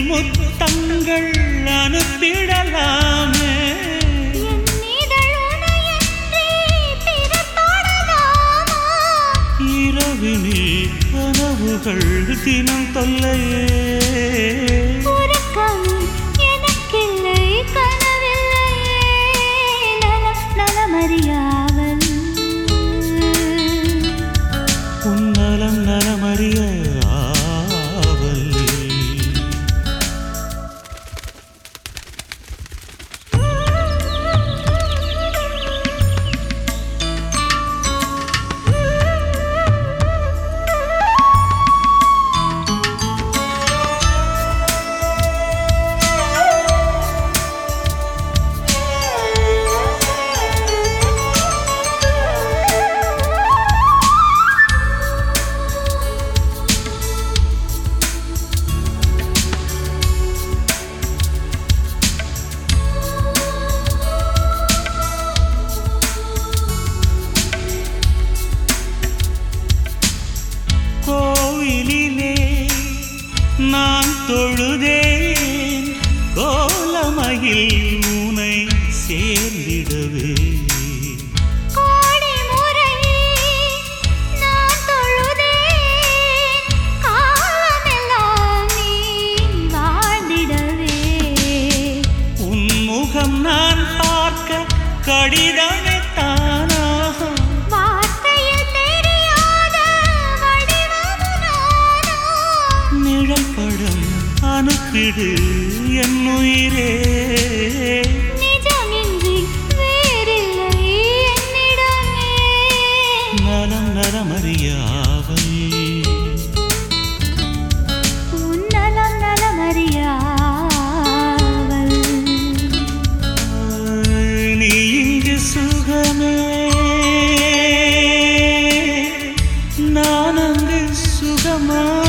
முத்தங்கள் அனுப்பிடலாமே என் இதழுனையன்றி பிறர் தொடலாமா? இரவினில் கனவுகள் தினம் தொல்லையே உறக்கமும் எனக்கில்லை, கனவில்லையே. நலம் நலமறியாவல். உன்னலம் நலமறிய ஆவல் கோவிலிலே நான் தொழுதேன் கோலமயில் உனை சேர்ந்திடவே கோடி முறை நான் தொழுதேன், காலமெல்லாம் நீ வாழ்ந்திடவே. உன் முகம் நான் பார்க்க கடிதமே தானாக வார்த்தையில் தெரியாத வடிவமு நானா? நிழல் படம் அனுப்பிடு என் உயிரே நிஜமின்றி வேறில்லை என்னிடமே. நலம் நலமறியாவல் உன் நலம் நலமறியாவல். நீ இங்கு சுகமே நான் அங்கு சுகமா